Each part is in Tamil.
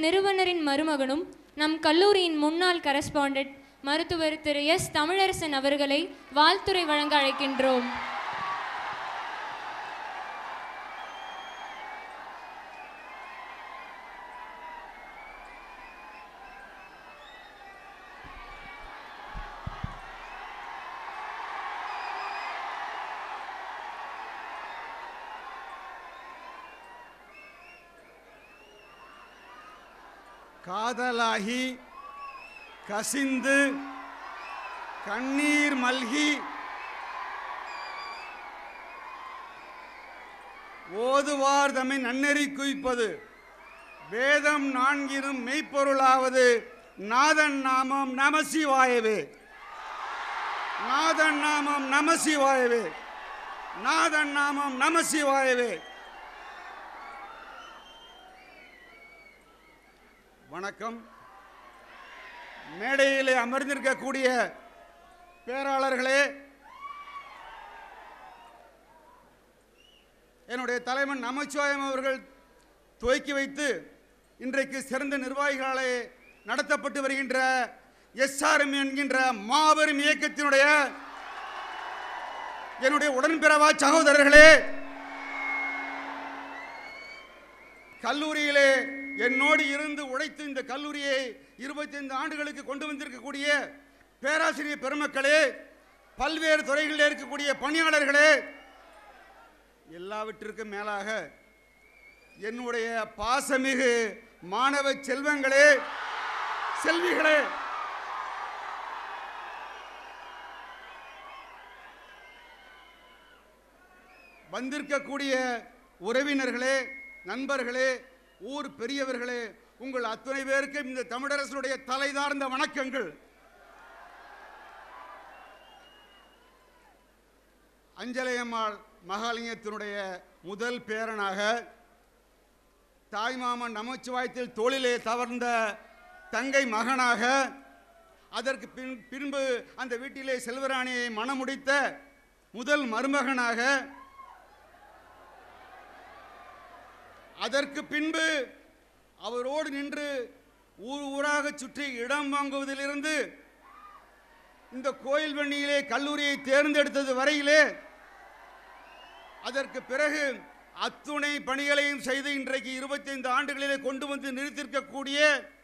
நிறுவனரின் மருமகனும் நம் கல்லூரியின் முன்னாள் கரஸ்பாண்டன்ட் மருத்துவர் திரு எஸ் தமிழரசன் அவர்களை வாழ்த்துரை வழங்க அழைக்கின்றோம் காதலாகி கசிந்து கண்ணீர் மல்கி ஓதுவார் தம்மை நன்னெறி குவிப்பது வேதம் நான்கினும் மெய்ப்பொருளாவது நாதன் நாமம் நமசிவாயவே நாதன் நாமம் நமசிவாயவே நாதன் நாமம் நமசிவாயவே வணக்கம் மேடையிலே அமர்ந்திருக்கக்கூடிய பேராளர்களே என்னுடைய தலைவன் நமச்சிவாயம் அவர்கள் துவக்கி வைத்து இன்றைக்கு சிறந்த நிர்வாகிகளாலே நடத்தப்பட்டு வருகின்ற எஸ்ஆர்எம் என்கின்ற மாபெரும் இயக்கத்தினுடைய என்னுடைய உடன்பிறவா சகோதரர்களே கல்லூரியிலே என்னோடு இருந்து உழைத்து இந்த கல்லூரியை இருபத்தைந்து ஆண்டுகளுக்கு கொண்டு வந்திருக்கக்கூடிய பேராசிரியர் பெருமக்களே பல்வேறு துறைகளில் இருக்கக்கூடிய பணியாளர்களே எல்லாவற்றிற்கும் மேலாக என்னுடைய பாசமிகு மாணவ செல்வங்களே செல்விகளே வந்திருக்கக்கூடிய உறவினர்களே நண்பர்களே ஊர் பெரியவர்களே உங்கள் அத்தனை பேருக்கும் இந்த தமிழரசனுடைய தலைதார்ந்த வணக்கங்கள் அஞ்சலையம்மாள் மகாலிங்கத்தினுடைய முதல் பேரனாக தாய்மாமன் நமச்சிவாயத்தில் தோளிலே தவர்ந்த தங்கை மகனாக அதற்கு பின் பின்பு அந்த வீட்டிலே செல்வராணியை மணமுடித்த முதல் மருமகனாக அதற்கு பின்பு அவரோடு நின்று ஊர் ஊராக சுற்றி இடம் வாங்குவதிலிருந்து இந்த கோயில் வண்டியிலே கல்லூரியை தேர்ந்தெடுத்தது வரையிலே அதற்கு பிறகு அத்துணை பணிகளையும் செய்து இன்றைக்கு இருபத்தைந்து ஆண்டுகளிலே கொண்டு வந்து நிறுத்திருக்கக்கூடிய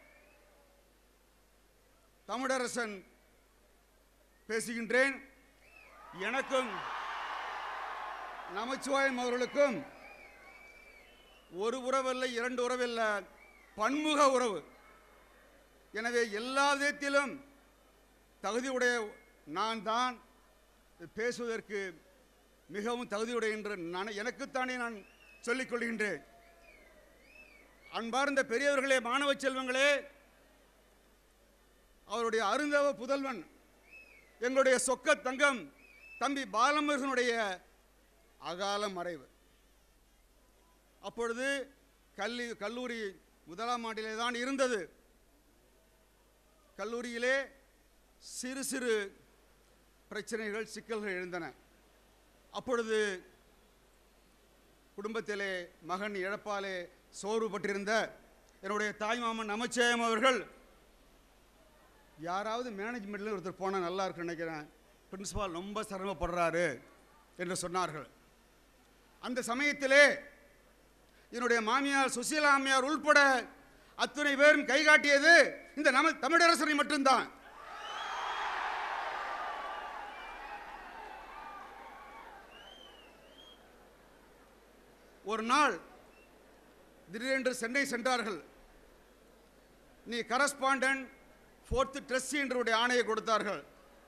தமிழரசன் பேசுகின்றேன் எனக்கும் நமச்சிவாயம் அவர்களுக்கும் ஒரு உறவல்ல இரண்டு உறவல்ல பன்முக உறவு எனவே எல்லா விதத்திலும் தகுதியுடைய நான் தான் பேசுவதற்கு மிகவும் தகுதியுடைய என்று நான் எனக்குத்தானே நான் சொல்லிக் கொள்கின்றேன் அன்பார்ந்த பெரியவர்களே மாணவ செல்வங்களே அவருடைய அருந்தவ புதல்வன் எங்களுடைய சொக்க தங்கம் தம்பி பாலமுருகனுடைய அகால மறைவு அப்பொழுது கல்வி கல்லூரி முதலாம் ஆண்டிலே தான் இருந்தது கல்லூரியிலே சிறு சிறு பிரச்சனைகள் சிக்கல்கள் எழுந்தன அப்பொழுது குடும்பத்திலே மகன் இழப்பாலே சோர்வுபட்டிருந்த என்னுடைய தாய்மாமன் நமச்சிவாயம் அவர்கள் யாராவது மேனேஜ்மெண்ட்டில் ஒருத்தர் போனால் நல்லா இருக்குன்னு நினைக்கிறேன் பிரின்சிபால் ரொம்ப சிரமப்படுறாரு என்று சொன்னார்கள் அந்த சமயத்திலே என்னுடைய மாமியார் சுசீலா அம்மையார் உள்பட அத்துணை பேரும் கைகாட்டியது இந்த நம தமிழரசனை மட்டும்தான் ஒரு நாள் திடீரென்று சென்னை சென்றார்கள் நீ கரஸ்பாண்டன்ட் ஃபோர்த்து ட்ரெஸ்ஸி என்றுடைய ஆணையை கொடுத்தார்கள்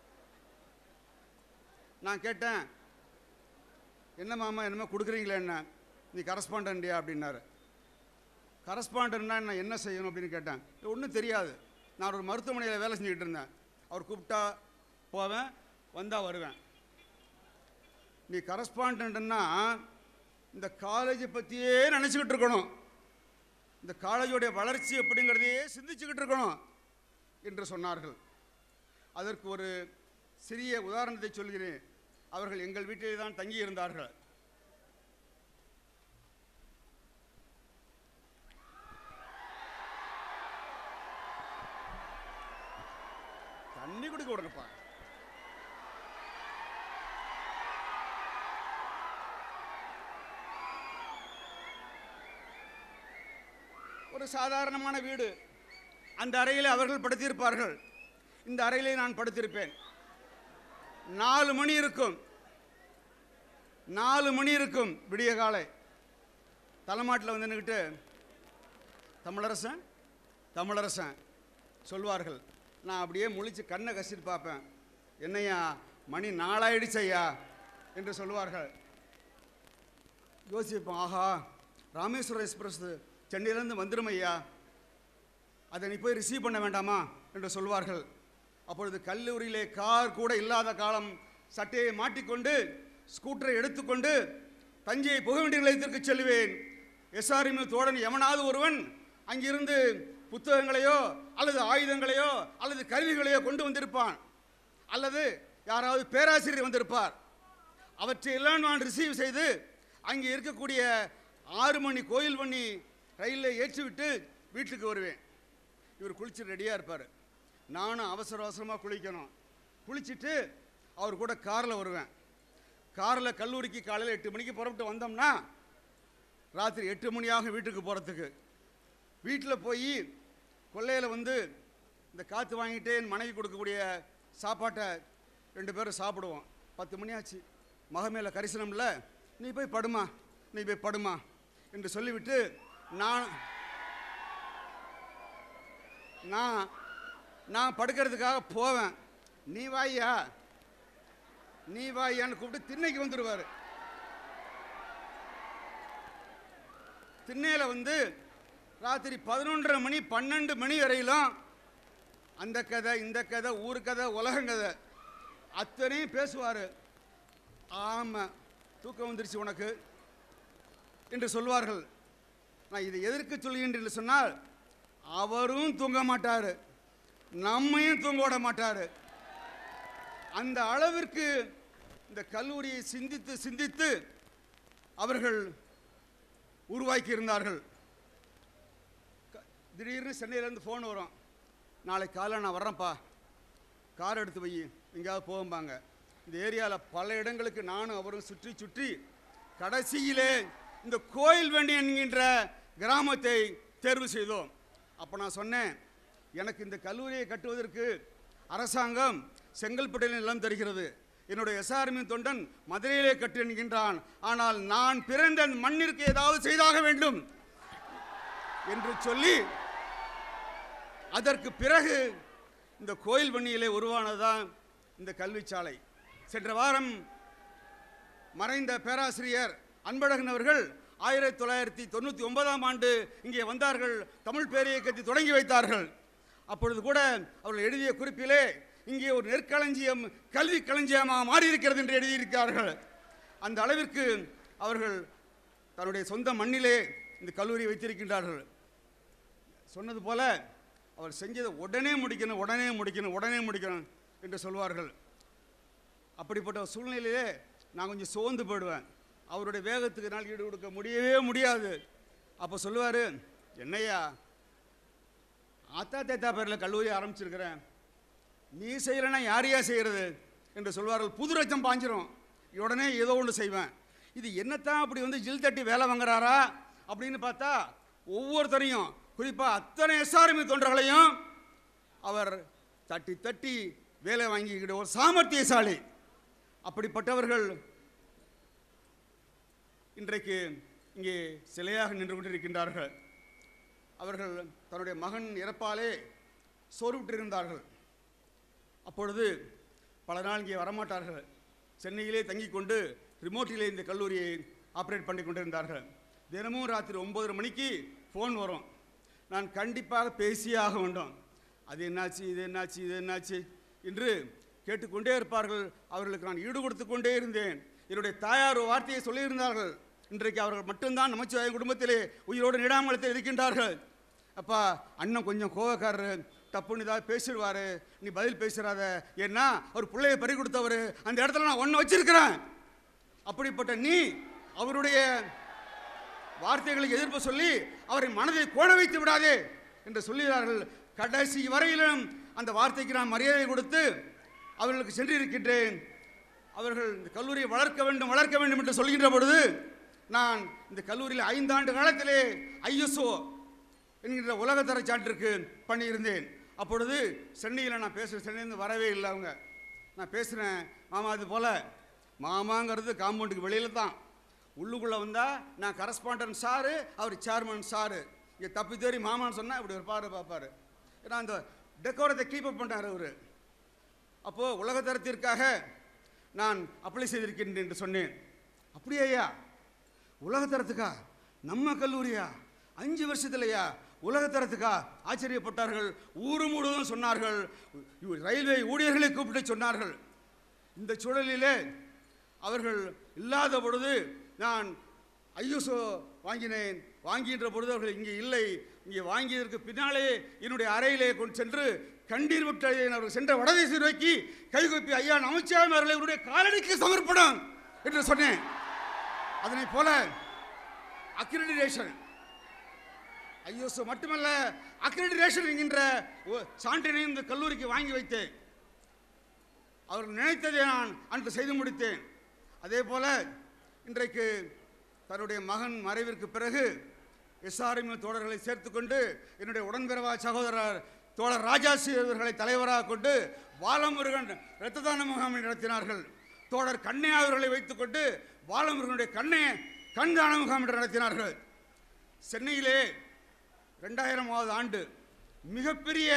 நான் கேட்டேன் என்ன மாமா என்னமோ கொடுக்குறீங்களே என்ன நீ கரஸ்பாண்டன்டியா அப்படின்னாரு கரஸ்பாண்டன்ட்னா நான் என்ன செய்யணும் அப்படின்னு கேட்டேன் ஒன்றும் தெரியாது நான் ஒரு மருத்துவமனையில் வேலை செஞ்சுக்கிட்டு இருந்தேன் அவர் கூப்பிட்டா போவேன் வந்தால் வருவேன் நீ கரஸ்பாண்டன்ட்னா இந்த காலேஜை பற்றியே நினச்சிக்கிட்டு இருக்கணும் இந்த காலேஜோடைய வளர்ச்சி அப்படிங்கிறதையே சிந்திச்சுக்கிட்டு இருக்கணும் என்று சொன்னார்கள் அதற்கு ஒரு சிறிய உதாரணத்தை சொல்கிறேன் அவர்கள் எங்கள் வீட்டிலே தான் தங்கி இருந்தார்கள் விடுங்கப்பா ஒரு சாதாரணமான வீடு அந்த அறையில் அவர்கள் படுத்திருப்பார்கள் இந்த அறையிலே நான் படுத்திருப்பேன் நாலு மணி இருக்கும் நாலு மணி இருக்கும் விடிய காலை தலைமாட்டில் வந்து நின்றுக்கிட்டு தமிழரசன் தமிழரசன் சொல்வார்கள் நான் அப்படியே முழிச்சு கண்ணை கசிட்டு பார்ப்பேன் என்னையா மணி நாலாயிடுச்சு ஐயா என்று சொல்லுவார்கள் யோசிப்போம் ஆஹா ராமேஸ்வரம் எக்ஸ்பிரஸ் சென்னையிலேருந்து வந்துடும் ஐயா அதை நீ போய் ரிசீவ் பண்ண வேண்டாமா என்று சொல்வார்கள் அப்பொழுது கல்லூரியிலே கார் கூட இல்லாத காலம் சட்டையை மாட்டிக்கொண்டு ஸ்கூட்டரை எடுத்துக்கொண்டு தஞ்சை புகவேண்டிய நிலையத்திற்கு செல்வேன் எஸ்ஆர்எம் தோழன் எவனாவது ஒருவன் அங்கிருந்து புத்தகங்களையோ அல்லது ஆயுதங்களையோ அல்லது கருவிகளையோ கொண்டு வந்திருப்பான் அல்லது யாராவது பேராசிரியர் வந்திருப்பார் அவற்றையெல்லாம் நான் ரிசீவ் செய்து அங்கே இருக்கக்கூடிய ஆறு மணி கோயில் பண்ணி ரயிலில் ஏற்றிவிட்டு வீட்டுக்கு வருவேன் இவர் குளிச்சு ரெடியாக இருப்பார் நானும் அவசர அவசரமாக குளிக்கணும் குளிச்சுட்டு அவர் கூட காரில் வருவேன் காரில் கல்லூரிக்கு காலையில் எட்டு மணிக்கு புறப்பட்டு வந்தோம்னா ராத்திரி எட்டு மணியாக வீட்டுக்கு போகிறதுக்கு வீட்டில் போய் கொல்லையில் வந்து இந்த காற்று வாங்கிட்டு என் மனைவி கொடுக்கக்கூடிய சாப்பாட்டை ரெண்டு பேரும் சாப்பிடுவோம் பத்து மணி ஆச்சு மக மேலே கரிசனம்ல நீ போய் படுமா நீ போய் படுமா என்று சொல்லிவிட்டு நான் நான் நான் படுக்கிறதுக்காக போவேன் நீ வாய்யா நீ வாயான்னு கூப்பிட்டு திண்ணைக்கு வந்துடுவார் திண்ணையில் வந்து ராத்திரி பதினொன்றரை மணி பன்னெண்டு மணி வரையிலும் அந்த கதை இந்த கதை ஊர் கதை உலகங்கதை அத்தனையும் பேசுவார் ஆமாம் தூக்கம் வந்துருச்சு உனக்கு என்று சொல்வார்கள் நான் இதை எதற்கு சொல்கின்றேன் என்று சொன்னால் அவரும் தூங்க மாட்டார் நம்மையும் தூங்க விட மாட்டார் அந்த அளவிற்கு இந்த கல்லூரியை சிந்தித்து சிந்தித்து அவர்கள் உருவாக்கி இருந்தார்கள் க- திடீர்னு சென்னையிலேருந்து ஃபோன் வரும் நாளைக்கு காலைல நான் வர்றேன்ப்பா கார் எடுத்து வை எங்கேயாவது போகும்பாங்க இந்த ஏரியாவில் பல இடங்களுக்கு நானும் அவரும் சுற்றி சுற்றி கடைசியிலே இந்த கோயில் வேண்டி என்கின்ற கிராமத்தை தேர்வு செய்தோம் அப்போ நான் சொன்னேன் எனக்கு இந்த கல்லூரியை கட்டுவதற்கு அரசாங்கம் செங்கல்பட்டில் நிலம் தருகிறது என்னுடைய எஸ்ஆர்மி தொண்டன் மதுரையிலே கட்டு என்கின்றான் ஆனால் நான் பிறந்த மண்ணிற்கு ஏதாவது செய்தாக வேண்டும் என்று சொல்லி அதற்கு பிறகு இந்த கோயில் வன்னியிலே உருவானதுதான் இந்த கல்விச்சாலை சென்ற வாரம் மறைந்த பேராசிரியர் அன்பழகன் அவர்கள் ஆயிரத்தி தொள்ளாயிரத்தி தொண்ணூற்றி ஒன்பதாம் ஆண்டு இங்கே வந்தார்கள் தமிழ் பேரியக்கத்தை தொடங்கி வைத்தார்கள் அப்பொழுது கூட அவர்கள் எழுதிய குறிப்பிலே இங்கே ஒரு நெற்களஞ்சியம் கல்வி களஞ்சியமாக மாறியிருக்கிறது என்று எழுதியிருக்கிறார்கள் அந்த அளவிற்கு அவர்கள் தன்னுடைய சொந்த மண்ணிலே இந்த கல்லூரியை வைத்திருக்கின்றார்கள் சொன்னது போல அவர் செஞ்சதை உடனே முடிக்கணும் உடனே முடிக்கணும் உடனே முடிக்கணும் என்று சொல்வார்கள் அப்படிப்பட்ட ஒரு சூழ்நிலையிலே நான் கொஞ்சம் சோர்ந்து போயிடுவேன் அவருடைய வேகத்துக்கு என்னால் ஈடு கொடுக்க முடியவே முடியாது அப்போ சொல்லுவார் என்னய்யா ஆத்தா தேத்தா பேரில் கல்லூரி ஆரம்பிச்சிருக்கிறேன் நீ செய்கிறனா யாரையா செய்கிறது என்று சொல்வார்கள் புது ரச்சம் பாஞ்சிரும் உடனே ஏதோ ஒன்று செய்வேன் இது என்னத்தான் அப்படி வந்து ஜில் தட்டி வேலை வாங்குறாரா அப்படின்னு பார்த்தா ஒவ்வொருத்தரையும் குறிப்பாக அத்தனை எஸ்ஆர்எம் தொண்டர்களையும் அவர் தட்டி தட்டி வேலை வாங்கிக்கிட்ட ஒரு சாமர்த்தியசாலி அப்படிப்பட்டவர்கள் இன்றைக்கு இங்கே சிலையாக நின்று கொண்டிருக்கின்றார்கள் அவர்கள் தன்னுடைய மகன் இறப்பாலே சோர்வுற்றிருந்தார்கள் அப்பொழுது பல நாள் இங்கே வரமாட்டார்கள் சென்னையிலே தங்கிக் கொண்டு ரிமோட்டிலே இந்த கல்லூரியை ஆப்ரேட் பண்ணி கொண்டிருந்தார்கள் தினமும் ராத்திரி ஒன்பதரை மணிக்கு ஃபோன் வரும் நான் கண்டிப்பாக பேசியே ஆக வேண்டும் அது என்னாச்சு இது என்னாச்சு இது என்னாச்சு என்று கேட்டுக்கொண்டே இருப்பார்கள் அவர்களுக்கு நான் ஈடு கொடுத்து கொண்டே இருந்தேன் என்னுடைய தாயார் ஒரு வார்த்தையை சொல்லியிருந்தார்கள் இன்றைக்கு அவர்கள் மட்டும்தான் நமச்சிவாய குடும்பத்திலே உயிரோடு நீடாமலத்தில் இருக்கின்றார்கள் அப்பா அண்ணன் கொஞ்சம் கோவக்காரரு தப்புன்னு ஏதாவது பேசிடுவாரு நீ பதில் பேசுறாத ஏன்னா அவர் பிள்ளைய பறி கொடுத்தவர் அந்த இடத்துல நான் ஒன்று வச்சிருக்கிறேன் அப்படிப்பட்ட நீ அவருடைய வார்த்தைகளுக்கு எதிர்ப்பு சொல்லி அவரை மனதை கோண வைத்து விடாதே என்று சொல்லுகிறார்கள் கடைசி வரையிலும் அந்த வார்த்தைக்கு நான் மரியாதை கொடுத்து அவர்களுக்கு சென்றிருக்கின்றேன் அவர்கள் இந்த கல்லூரியை வளர்க்க வேண்டும் வளர்க்க வேண்டும் என்று சொல்கின்ற பொழுது நான் இந்த கல்லூரியில் ஐந்தாண்டு காலத்திலே ஐஎஸ்ஓ என்கின்ற உலகத்தர சான்றிற்கு பண்ணியிருந்தேன் அப்பொழுது சென்னையில் நான் பேசுகிறேன் சென்னையிலேருந்து வரவே இல்லை அவங்க நான் பேசுகிறேன் மாமா அது போல் மாமாங்கிறது காம்பவுண்டுக்கு வெளியில் தான் உள்ளுக்குள்ளே வந்தால் நான் கரஸ்பாண்டன்ட் சாரு அவர் சேர்மன் சாரு இங்கே தப்பி தேறி மாமான்னு சொன்னால் இப்படி ஒரு பாரு பார்ப்பாரு ஏன்னா அந்த டெக்கோரத்தை கீப் அப் பண்ணார் அவர் அப்போது உலகத்தரத்திற்காக நான் அப்ளை செய்திருக்கின்றேன் என்று சொன்னேன் அப்படியே ஐயா உலகத்தரத்துக்கா நம்ம கல்லூரியா அஞ்சு வருஷத்துலையா உலகத்தரத்துக்கா ஆச்சரியப்பட்டார்கள் ஊரு முழுவதும் சொன்னார்கள் இவ் ரயில்வே ஊழியர்களை கூப்பிட்டு சொன்னார்கள் இந்த சூழலிலே அவர்கள் இல்லாத பொழுது நான் ஐஎஸ்ஓ வாங்கினேன் வாங்கின்ற பொழுது அவர்கள் இங்கே இல்லை இங்கே வாங்கியதற்கு பின்னாலே என்னுடைய அறையிலே கொண்டு சென்று கண்டீர் விட்டு அவர்கள் சென்ற வடதேசி நோக்கி கைகூப்பி ஐயா நமச்சிவாயம் அவர்களை உன்னுடைய காலடிக்கு சமர்ப்பணம் என்று சொன்னேன் அதனை போல அக்ரிடிடேஷன் ஐஎஸ்ஓ மட்டுமல்ல அக்ரிடிடேஷன் என்கின்ற ஒ- சான்றினை இந்த கல்லூரிக்கு வாங்கி வைத்தேன் அவர்கள் நினைத்ததை நான் அன்று செய்து முடித்தேன் அதே போல இன்றைக்கு தன்னுடைய மகன் மறைவிற்கு பிறகு எஸ்ஆர்எம் தோழர்களை சேர்த்துக்கொண்டு என்னுடைய உடன்பிறவா சகோதரர் தோழர் ராஜாசி அவர்களை தலைவராக கொண்டு பாலமுருகன் இரத்த தான முகாமை நடத்தினார்கள் தோழர் கண்ணே அவர்களை வைத்துக்கொண்டு பாலமுருகனுடைய கண்ணே கண் தான முகாம் என்று நடத்தினார்கள் சென்னையிலே ரெண்டாயிரமாவது ஆண்டு மிகப்பெரிய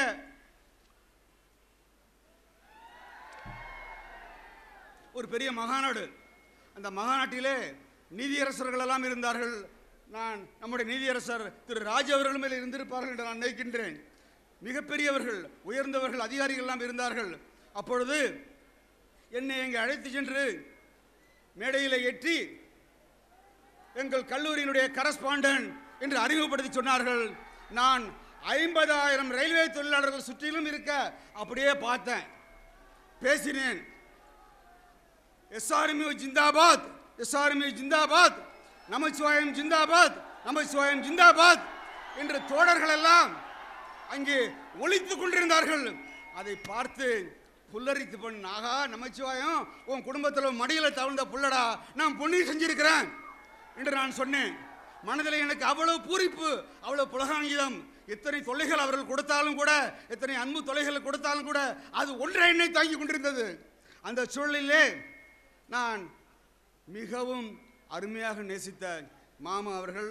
ஒரு பெரிய மகாநாடு அந்த மகாநாட்டிலே நீதியரசர்கள் எல்லாம் இருந்தார்கள் நான் நம்முடைய நீதியரசர் திரு ராஜ் அவர்கள் மேல் இருந்திருப்பார்கள் என்று நான் நினைக்கின்றேன் மிகப்பெரியவர்கள் உயர்ந்தவர்கள் அதிகாரிகள் எல்லாம் இருந்தார்கள் அப்பொழுது என்னை இங்கே அழைத்து சென்று மேடையில் ஏற்றி எங்கள் கல்லூரியினுடைய கரஸ்பாண்டன்ட் என்று அறிமுகப்படுத்தி சொன்னார்கள் நான் ஐம்பதாயிரம் ரயில்வே தொழிலாளர்கள் சுற்றிலும் இருக்க அப்படியே பார்த்தேன் பேசினேன் எஸ்ஆர்எம்யூ ஜிந்தாபாத் எஸ்ஆர்எம்யூ ஜிந்தாபாத் நமச்சிவாயம் ஜிந்தாபாத் நமச்சிவாயம் ஜிந்தாபாத் என்று தோழர்கள் எல்லாம் அங்கே ஒழித்துக் கொண்டிருந்தார்கள் அதை பார்த்து புல்லரித்து பண்ண ஆகா நமச்சிவாயம் உன் குடும்பத்தில் மடியில் தவிழ்ந்த புள்ளடா நான் புண்ணியம் செஞ்சிருக்கிறேன் என்று நான் சொன்னேன் மனதில் எனக்கு அவ்வளவு பூரிப்பு அவ்வளவு புலகாங்கிதம் எத்தனை தொல்லைகள் அவர்கள் கொடுத்தாலும் கூட எத்தனை அன்பு தொல்லைகள் கொடுத்தாலும் கூட அது ஒன்றை என்னை தாங்கி கொண்டிருந்தது அந்த சூழலிலே நான் மிகவும் அருமையாக நேசித்த மாமா அவர்கள்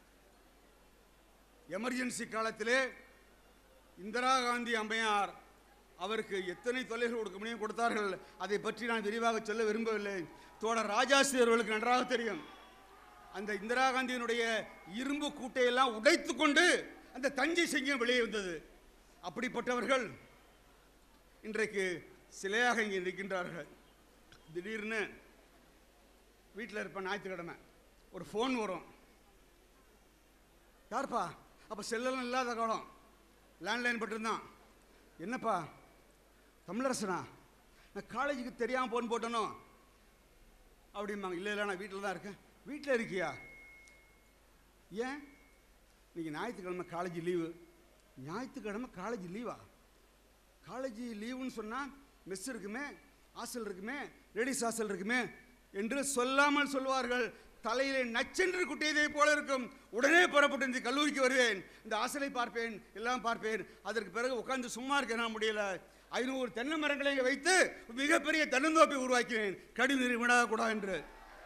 எமர்ஜென்சி காலத்திலே இந்திரா காந்தி அம்மையார் அவருக்கு எத்தனை தொல்லைகள் கொடுக்க முடியும் கொடுத்தார்கள் அதை பற்றி நான் விரிவாக சொல்ல விரும்பவில்லை தோழர் ராஜாஸ்ரீ அவர்களுக்கு நன்றாக தெரியும் அந்த இந்திரா காந்தியினுடைய இரும்பு கூட்டையெல்லாம் உடைத்து கொண்டு அந்த தஞ்சை சிங்கம் வெளியே வந்தது அப்படிப்பட்டவர்கள் இன்றைக்கு சிலையாக இங்கே நிற்கின்றார்கள் திடீர்னு வீட்டில் இருப்பேன் ஞாயிற்றுக்கிழமை ஒரு ஃபோன் வரும் யார்ப்பா அப்போ செல்லெல்லாம் இல்லாத காலம் லேண்ட்லைன் மட்டும்தான் என்னப்பா தமிழரசனா நான் காலேஜுக்கு தெரியாமல் ஃபோன் போட்டனோ அப்படிம்பாங்க இல்லை இல்லை நான் வீட்டில் தான் இருக்கேன் வீட்டில் இருக்கியா ஏன் இன்னைக்கு ஞாயிற்றுக்கிழமை காலேஜ் லீவு ஞாயிற்றுக்கிழமை காலேஜ் லீவா காலேஜ் லீவுன்னு சொன்னால் மெஸ் இருக்குமே ஹாஸ்டல் இருக்குமே லேடிஸ் ஹாஸ்டல் இருக்குமே என்று சொல்லாமல் சொல்வார்கள் தலையிலே நச்சென்று குட்டியதை போல இருக்கும் உடனே புறப்பட்டு இந்த கல்லூரிக்கு வருவேன் இந்த ஹாஸ்டலை பார்ப்பேன் எல்லாம் பார்ப்பேன் அதற்கு பிறகு உட்கார்ந்து சும்மா இருக்க நான் முடியல ஐநூறு தென்னை மரங்களை வைத்து மிகப்பெரிய தென்னந்தோப்பை உருவாக்கினேன் கடிநீர் விடாகக்கூடாது என்று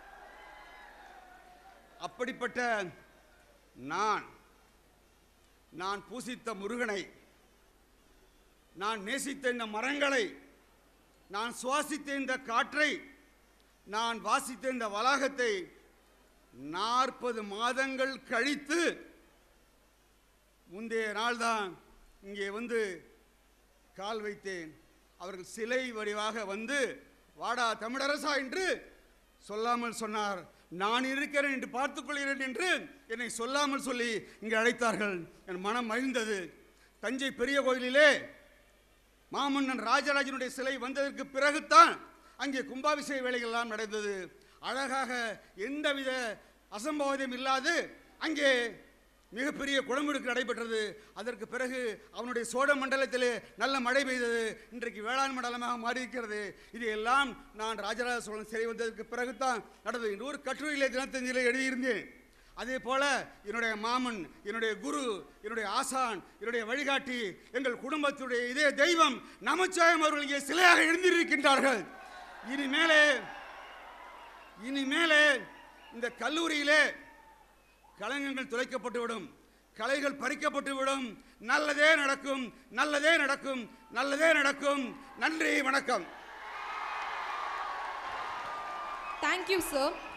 அப்படிப்பட்ட நான் நான் பூசித்த முருகனை நான் நேசித்த இந்த மரங்களை நான் சுவாசித்த இந்த காற்றை நான் வாசித்த இந்த வளாகத்தை நாற்பது மாதங்கள் கழித்து முந்தைய நாள்தான் இங்கே வந்து கால் வைத்தேன் அவர்கள் சிலை வடிவாக வந்து வாடா தமிழரசா என்று சொல்லாமல் சொன்னார் நான் இருக்கிறேன் என்று பார்த்துக் கொள்கிறேன் என்று என்னை சொல்லாமல் சொல்லி இங்கே அழைத்தார்கள் என் மனம் மகிழ்ந்தது தஞ்சை பெரிய கோயிலிலே மாமன்னன் ராஜராஜனுடைய சிலை வந்ததற்கு பிறகுதான் அங்கே கும்பாபிஷேக வேலைகள் எல்லாம் நடந்தது அழகாக எந்தவித அசம்பாவிதம் இல்லாது அங்கே மிகப்பெரிய குளமெடுக்கு நடைபெற்றது அதற்கு பிறகு அவனுடைய சோழ மண்டலத்திலே நல்ல மழை பெய்தது இன்றைக்கு வேளாண் மண்டலமாக மாறியிருக்கிறது இது எல்லாம் நான் ராஜராஜ சோழன் சிறை வந்ததற்கு பிறகுதான் நடந்தது இன்னொரு கட்டுரையிலே தினத்தஞ்சிலே எழுதியிருந்தேன் அதே போல என்னுடைய மாமன் என்னுடைய குரு என்னுடைய ஆசான் என்னுடைய வழிகாட்டி எங்கள் குடும்பத்துடைய இதே தெய்வம் நமச்சிவாயம் அவர்கள் இங்கே சிலையாக எழுந்திருக்கின்றார்கள் இனிமேலே இனிமேலே இந்த கல்லூரியிலே களங்கங்கள் துளைக்கப்பட்டுவிடும் கலைகள் பறிக்கப்பட்டுவிடும் நல்லதே நடக்கும் நல்லதே நடக்கும் நல்லதே நடக்கும் நன்றி வணக்கம் தேங்க்யூ சார்